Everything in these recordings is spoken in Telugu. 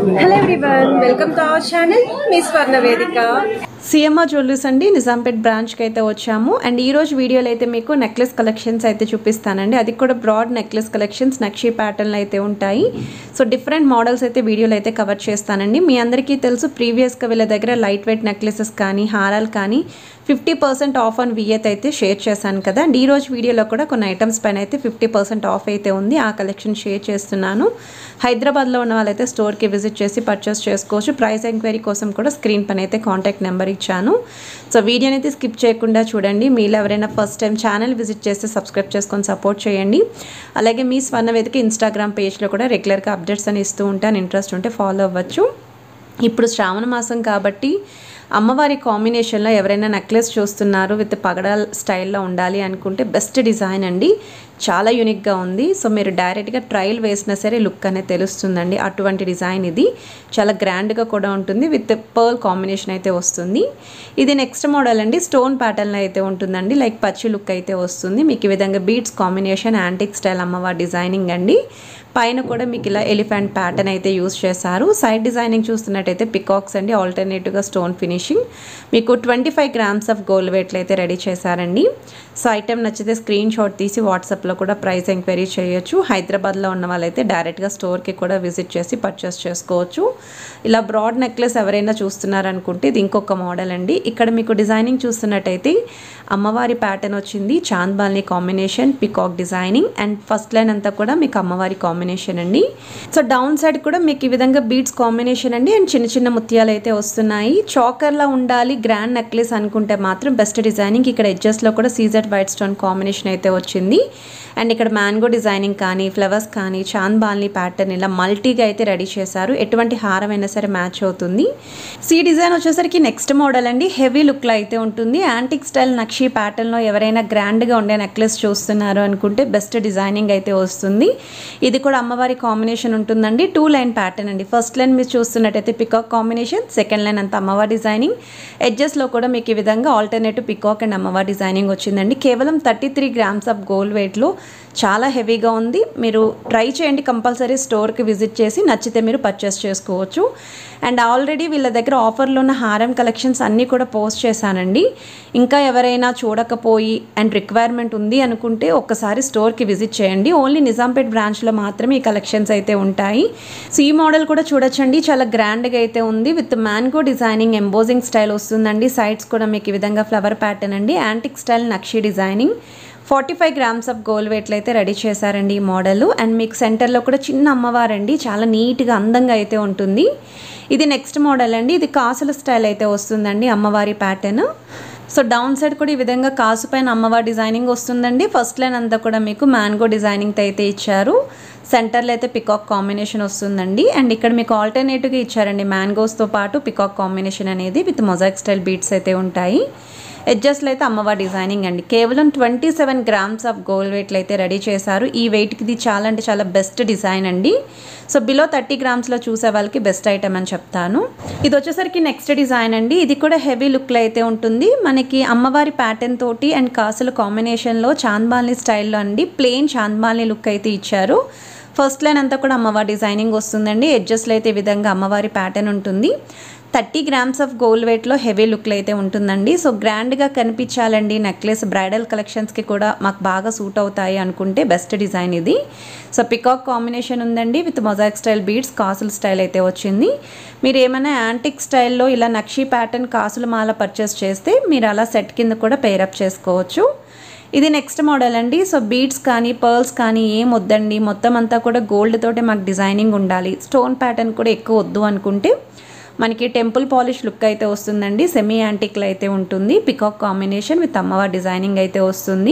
hello everyone welcome to our channel మీ స్వర్ణ వేదిక సిఎంఆర్ జ్యువెలర్స్ అండి నిజాంపేట్ బ్రాంచ్కి అయితే వచ్చాము అండ్ ఈ రోజు వీడియోలో అయితే మీకు నెక్లెస్ కలెక్షన్స్ అయితే చూపిస్తానండి అది కూడా బ్రాడ్ నెక్లెస్ కలెక్షన్స్ నక్షీ ప్యాటర్న్లు అయితే ఉంటాయి సో డిఫరెంట్ మోడల్స్ అయితే వీడియోలో అయితే కవర్ చేస్తానండి మీ అందరికీ తెలుసు ప్రీవియస్గా వీళ్ళ దగ్గర లైట్ వెయిట్ నెక్లెసెస్ కానీ హారాలు కానీ ఫిఫ్టీ పర్సెంట్ ఆఫ్ ఆన్ వియత్ అయితే షేర్ చేశాను కదా అండ్ ఈ రోజు వీడియోలో కూడా కొన్ని ఐటమ్స్ పైన అయితే ఫిఫ్టీ పర్సెంట్ ఆఫ్ అయితే ఉంది ఆ కలెక్షన్ షేర్ చేస్తున్నాను హైదరాబాద్లో ఉన్న వాళ్ళైతే స్టోర్కి విజిట్ చేసి పర్చేస్ చేసుకోవచ్చు ప్రైస్ ఎంక్వైరీ కోసం కూడా స్క్రీన్ పైన అయితే కాంటాక్ట్ నెంబర్ ఇచ్చాను సో వీడియోని అయితే స్కిప్ చేయకుండా చూడండి మీలో ఎవరైనా ఫస్ట్ టైం ఛానల్ విజిట్ చేస్తే సబ్స్క్రైబ్ చేసుకొని సపోర్ట్ చేయండి అలాగే మీ స్వర్ణ వేదిక ఇన్స్టాగ్రామ్ పేజ్లో కూడా రెగ్యులర్గా అప్డేట్స్ అని ఇస్తూ ఉంటాను ఇంట్రెస్ట్ ఉంటే ఫాలో అవ్వచ్చు ఇప్పుడు శ్రావణ మాసం కాబట్టి అమ్మవారి కాంబినేషన్లో ఎవరైనా నెక్లెస్ చూస్తున్నారు విత్ పగడాల్ స్టైల్లో ఉండాలి అనుకుంటే బెస్ట్ డిజైన్ అండి చాలా యూనిక్గా ఉంది సో మీరు డైరెక్ట్గా ట్రయల్ వేసినా సరే లుక్ అనేది తెలుస్తుందండి అటువంటి డిజైన్ ఇది చాలా గ్రాండ్గా కూడా ఉంటుంది విత్ పర్ల్ కాంబినేషన్ అయితే వస్తుంది ఇది నెక్స్ట్ మోడల్ అండి స్టోన్ ప్యాటర్న్లో అయితే ఉంటుందండి లైక్ పచ్చి లుక్ అయితే వస్తుంది మీకు ఈ విధంగా బీట్స్ కాంబినేషన్ యాంటిక్ స్టైల్ అమ్మవారి డిజైనింగ్ అండి పైన కూడా మీకు ఇలా ఎలిఫెంట్ ప్యాటర్న్ అయితే యూస్ చేశారు సైడ్ డిజైనింగ్ చూస్తున్నట్టయితే పికాక్స్ అండి ఆల్టర్నేటివ్గా స్టోన్ ఫినిషింగ్ మీకు twenty five grams of gold వెయిట్లు అయితే రెడీ చేశారండి సో ఐటెం నచ్చితే స్క్రీన్ షాట్ తీసి వాట్సాప్లో కూడా ప్రైస్ ఎంక్వైరీ చేయొచ్చు హైదరాబాద్లో ఉన్న వాళ్ళైతే డైరెక్ట్గా స్టోర్కి కూడా విజిట్ చేసి పర్చేస్ చేసుకోవచ్చు ఇలా బ్రాడ్ నెక్లెస్ ఎవరైనా చూస్తున్నారనుకుంటే ఇది ఇంకొక మోడల్ అండి ఇక్కడ మీకు డిజైనింగ్ చూస్తున్నట్టయితే అమ్మవారి ప్యాటర్న్ వచ్చింది చాంద్బాల్ని combination peacock designing and first line అంతా కూడా మీకు అమ్మవారి కాంబినేషన్ అండి సో డౌన్ సైడ్ కూడా మీకు ఈ విధంగా బీడ్స్ కాంబినేషన్ అండి అండ్ చిన్న చిన్న ముత్యాలు అయితే వస్తున్నాయి చాకర్లా ఉండాలి గ్రాండ్ నెక్లెస్ అనుకుంటే మాత్రం బెస్ట్ డిజైనింగ్ ఇక్కడ ఎడ్జెస్లో కూడా సీజెడ్ వైట్ స్టోన్ కాంబినేషన్ అయితే వచ్చింది అండ్ ఇక్కడ మ్యాంగో డిజైనింగ్ కానీ ఫ్లవర్స్ కానీ చాంద్ బాల్ని ప్యాటర్న్ ఇలా మల్టీగా అయితే రెడీ చేశారు ఎటువంటి హారం అయినా సరే మ్యాచ్ అవుతుంది సీ డిజైన్ వచ్చేసరికి నెక్స్ట్ మోడల్ అండి హెవీ లుక్లో అయితే ఉంటుంది యాంటిక్ స్టైల్ నక్షి ప్యాటర్న్లో ఎవరైనా గ్రాండ్గా ఉండే నెక్లెస్ చూస్తున్నారు అనుకుంటే బెస్ట్ డిజైనింగ్ అయితే వస్తుంది ఇది కూడా అమ్మవారి కాంబినేషన్ ఉంటుందండి టూ లైన్ ప్యాటర్న్ అండి ఫస్ట్ లైన్ మీరు చూస్తున్నట్టయితే పికాక్ కాంబినేషన్ సెకండ్ లైన్ అంతా అమ్మవారి డిజైనింగ్ ఎడ్జెస్లో కూడా మీకు ఈ విధంగా ఆల్టర్నేటివ్ పికాక్ అండ్ అమ్మవారి డిజైనింగ్ వచ్చిందండి కేవలం thirty three grams of gold వెయిట్లో చాలా హెవీగా ఉంది మీరు ట్రై చేయండి కంపల్సరీ స్టోర్కి విజిట్ చేసి నచ్చితే మీరు పర్చేస్ చేసుకోవచ్చు అండ్ ఆల్రెడీ వీళ్ళ దగ్గర ఆఫర్లో ఉన్న హారం కలెక్షన్స్ అన్నీ కూడా పోస్ట్ చేశానండి ఇంకా ఎవరైనా చూడకపోయి అండ్ రిక్వైర్మెంట్ ఉంది అనుకుంటే ఒక్కసారి స్టోర్కి విజిట్ చేయండి ఓన్లీ నిజాంపేట్ బ్రాంచ్లో మాత్రమే ఈ కలెక్షన్స్ అయితే ఉంటాయి సో ఈ మోడల్ కూడా చూడొచ్చండి చాలా గ్రాండ్గా అయితే ఉంది with mango designing embossing style వస్తుందండి సైడ్స్ కూడా మీకు ఈ విధంగా ఫ్లవర్ ప్యాటర్న్ అండి యాంటిక్ స్టైల్ నక్షి designing forty five grams of gold వెయిట్లు అయితే రెడీ చేశారండి ఈ మోడల్ అండ్ మీకు సెంటర్లో కూడా చిన్న అమ్మవారండి చాలా నీట్గా అందంగా అయితే ఉంటుంది ఇది నెక్స్ట్ మోడల్ అండి ఇది కాసుల స్టైల్ అయితే వస్తుందండి అమ్మవారి ప్యాటర్న్ సో డౌన్ సైడ్ కూడా ఈ విధంగా కాసు పైన అమ్మవారి డిజైనింగ్ వస్తుందండి ఫస్ట్ లైన్ అంతా కూడా మీకు మ్యాంగో డిజైనింగ్ అయితే ఇచ్చారు సెంటర్లో అయితే పికాక్ కాంబినేషన్ వస్తుందండి అండ్ ఇక్కడ మీకు ఆల్టర్నేటివ్గా ఇచ్చారండి మ్యాంగోస్తో పాటు పికాక్ కాంబినేషన్ అనేది విత్ మొజాక్ స్టైల్ బీట్స్ అయితే ఉంటాయి ఎడ్జస్ట్లో అయితే అమ్మవారి డిజైనింగ్ అండి కేవలం twenty seven grams of gold వెయిట్లు అయితే రెడీ చేశారు ఈ వెయిట్కి ఇది చాలా అంటే చాలా బెస్ట్ డిజైన్ అండి సో బిలో థర్టీ గ్రామ్స్లో చూసే వాళ్ళకి బెస్ట్ ఐటమ్ అని చెప్తాను ఇది వచ్చేసరికి నెక్స్ట్ డిజైన్ అండి ఇది కూడా హెవీ లుక్లో అయితే ఉంటుంది మనకి అమ్మవారి ప్యాటర్న్ తోటి అండ్ కాసుల కాంబినేషన్లో చాంద్బాల్ని స్టైల్లో అండి ప్లెయిన్ చాంద్బాల్ని లుక్ అయితే ఇచ్చారు ఫస్ట్ లైన్ అంతా కూడా అమ్మవారి డిజైనింగ్ వస్తుందండి ఎడ్జస్ట్లో అయితే ఈ విధంగా అమ్మవారి ప్యాటర్న్ ఉంటుంది థర్టీ గ్రామ్స్ ఆఫ్ గోల్డ్ వెయిట్లో హెవీ లుక్లో అయితే ఉంటుందండి సో గ్రాండ్గా కనిపించాలండి నెక్లెస్ బ్రైడల్ కలెక్షన్స్కి కూడా మాకు బాగా సూట్ అవుతాయి అనుకుంటే బెస్ట్ డిజైన్ ఇది సో పికాక్ కాంబినేషన్ ఉందండి విత్ మొజాక్ స్టైల్ బీడ్స్ కాసుల స్టైల్ అయితే వచ్చింది మీరు ఏమైనా యాంటిక్ స్టైల్లో ఇలా నక్షి ప్యాటర్న్ కాసుల మాల పర్చేస్ చేస్తే మీరు అలా సెట్ కింద కూడా పేరప్ చేసుకోవచ్చు ఇది నెక్స్ట్ మోడల్ అండి సో బీడ్స్ కానీ పర్ల్స్ కానీ ఏం వద్దండి మొత్తం అంతా కూడా గోల్డ్ తోటే మాకు డిజైనింగ్ ఉండాలి స్టోన్ ప్యాటర్న్ కూడా ఎక్కువ వద్దు అనుకుంటే మనకి టెంపుల్ పాలిష్ లుక్ అయితే వస్తుందండి సెమీ యాంటిక్లో అయితే ఉంటుంది పికాక్ కాంబినేషన్ విత్ అమ్మవారి డిజైనింగ్ అయితే వస్తుంది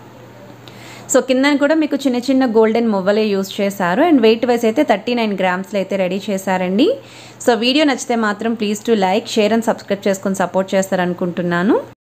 సో కింద కూడా మీకు చిన్న చిన్న గోల్డెన్ మొవ్వలే యూస్ చేశారు అండ్ వెయిట్ వైస్ అయితే థర్టీ నైన్ గ్రామ్స్లో అయితే రెడీ చేశారండి సో వీడియో నచ్చితే మాత్రం please to like share and subscribe చేసుకొని సపోర్ట్ చేస్తారనుకుంటున్నాను